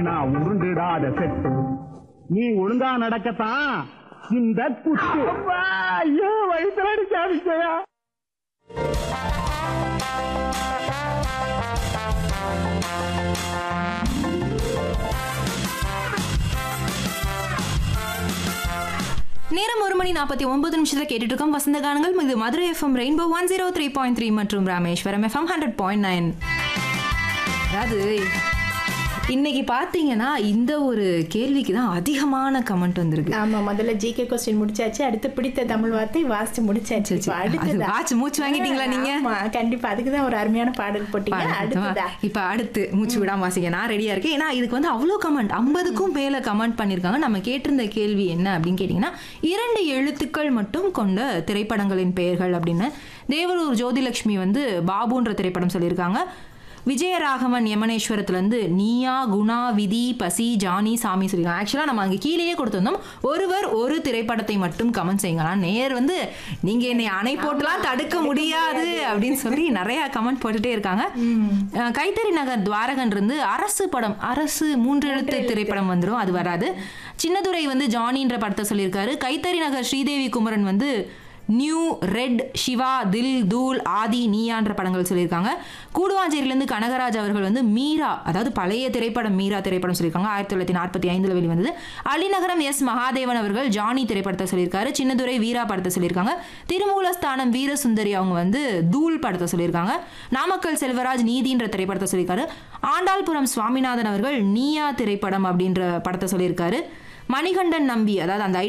வீணா உருண்டுடாத set நீ ஒழுங்கா நடக்கத்தான் இந்த குத்து ஐயோ வயிற்றுல அடிக்காதிச்சயா நேரம் ஒரு மணி நாற்பத்தி ஒன்பது நிமிஷத்துல கேட்டுட்டு இருக்கோம் வசந்த கானங்கள் இது Madurai FM rainbow one zero three point three மற்றும் Rameswaram FM hundred point nine அதாவது இன்னைக்கு பார்த்தீங்கன்னா இந்த ஒரு கேள்விக்கு தான் அதிகமான கமெண்ட் வந்திருக்கு ஆமா முதல்ல ஜிகே கொஸ்டின் முடிச்சாச்சு அடுத்து பிடித்த தமிழ் வார்த்தை வாசிச்சு முடிச்சாச்சு இப்ப அது அடுத்ததா வாச்சு மூச்சு வாங்கிட்டீங்களா நீங்க ஆமா கண்டிப்பா அதுக்கு தான் ஒரு அருமையான பாடல் போட்டீங்க அடுத்ததா இப்ப அடுத்து மூச்சு விடாம வாசிக்க நான் ரெடியா இருக்கேன் ஏன்னா இதுக்கு வந்து அவ்வளோ கமெண்ட் ஐம்பதுக்கும் மேல கமெண்ட் பண்ணிருக்காங்க நம்ம கேட்டிருந்த கேள்வி என்ன அப்படின்னு கேட்டீங்கன்னா இரண்டு எழுத்துக்கள் மட்டும் கொண்ட திரைப்படங்களின் பெயர்கள் அப்படின்னு தேவரூர் ஜோதிலட்சுமி வந்து பாபுன்ற திரைப்படம் சொல்லியிருக்காங்க விஜயராகவன் யமனேஸ்வரத்துல இருந்து நீயா குணா விதி பசி ஜானி சாமி சொல்லியிருக்காங்க ஆக்சுவலாக நம்ம அங்கே கீழேயே கொடுத்திருந்தோம் ஒருவர் ஒரு திரைப்படத்தை மட்டும் கமெண்ட் செய்யுங்க ஆனா நேர் வந்து நீங்க என்னை அணை போட்டுலாம் தடுக்க முடியாது அப்படின்னு சொல்லி நிறைய கமெண்ட் போட்டுட்டே இருக்காங்க அஹ் கைத்தறி நகர் துவாரகன் இருந்து அரசு படம் அரசு மூன்று எழுத்து திரைப்படம் வந்துரும் அது வராது சின்னதுரை வந்து ஜானின்ற படத்தை சொல்லியிருக்காரு கைத்தறி நகர் ஸ்ரீதேவி குமரன் வந்து நியூ ரெட் சிவா தில் தூள் ஆதி நீயான்ற படங்கள் சொல்லியிருக்காங்க கூடுவாஞ்சேரியிலேருந்து கனகராஜ் அவர்கள் வந்து மீரா அதாவது பழைய திரைப்படம் மீரா திரைப்படம் சொல்லியிருக்காங்க ஆயிரத்தி தொள்ளாயிரத்தி நாற்பத்தி ஐந்தில் வெளிவந்தது அலிநகரம் எஸ் மகாதேவன் அவர்கள் ஜானி திரைப்படத்தை சொல்லியிருக்காரு சின்னதுரை வீரா படத்தை சொல்லியிருக்காங்க திருமூலஸ்தானம் வீரசுந்தரி அவங்க வந்து தூள் படத்தை சொல்லியிருக்காங்க நாமக்கல் செல்வராஜ் நீதின்ற திரைப்படத்தை சொல்லியிருக்காரு ஆண்டாள்புரம் சுவாமிநாதன் அவர்கள் நீயா திரைப்படம் அப்படின்ற படத்தை சொல்லியிருக்காரு மணிகண்டன் நம்பி அதாவது அந்த